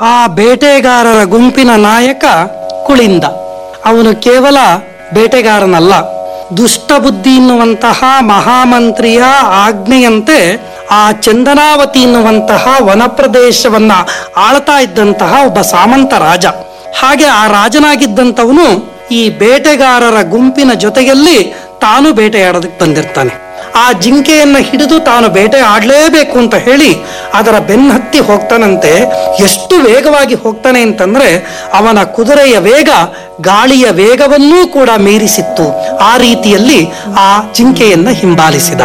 ಆ ಬೇಟೆಗಾರರ ಗುಂಪಿನ ನಾಯಕ ಕುಳಿಂದ ಅವನು ಕೇವಲ ಬೇಟೆಗಾರನಲ್ಲ ದುಷ್ಟ ಬುದ್ಧಿ ಎನ್ನುವಂತಹ ಮಹಾಮಂತ್ರಿಯ ಆಜ್ಞೆಯಂತೆ ಆ ಚಂದನಾವತಿ ಎನ್ನುವಂತಹ ವನಪ್ರದೇಶವನ್ನ ಆಳ್ತಾ ಇದ್ದಂತಹ ಒಬ್ಬ ಸಾಮಂತ ರಾಜ ಹಾಗೆ ಆ ರಾಜನಾಗಿದ್ದಂಥವನು ಈ ಬೇಟೆಗಾರರ ಗುಂಪಿನ ಜೊತೆಯಲ್ಲಿ ತಾನು ಬೇಟೆಯಾಡೋದಕ್ಕೆ ಬಂದಿರ್ತಾನೆ ಆ ಜಿಂಕೆಯನ್ನ ಹಿಡಿದು ತಾನು ಬೇಟೆ ಆಡಲೇಬೇಕು ಅಂತ ಹೇಳಿ ಅದರ ಬೆನ್ನತ್ತಿ ಹೋಗ್ತಾನಂತೆ ಎಷ್ಟು ವೇಗವಾಗಿ ಹೋಗ್ತಾನೆ ಅಂತಂದ್ರೆ ಅವನ ಕುದುರೆಯ ವೇಗ ಗಾಳಿಯ ವೇಗವನ್ನೂ ಕೂಡ ಮೀರಿಸಿತ್ತು ಆ ರೀತಿಯಲ್ಲಿ ಆ ಜಿಂಕೆಯನ್ನ ಹಿಂಬಾಲಿಸಿದ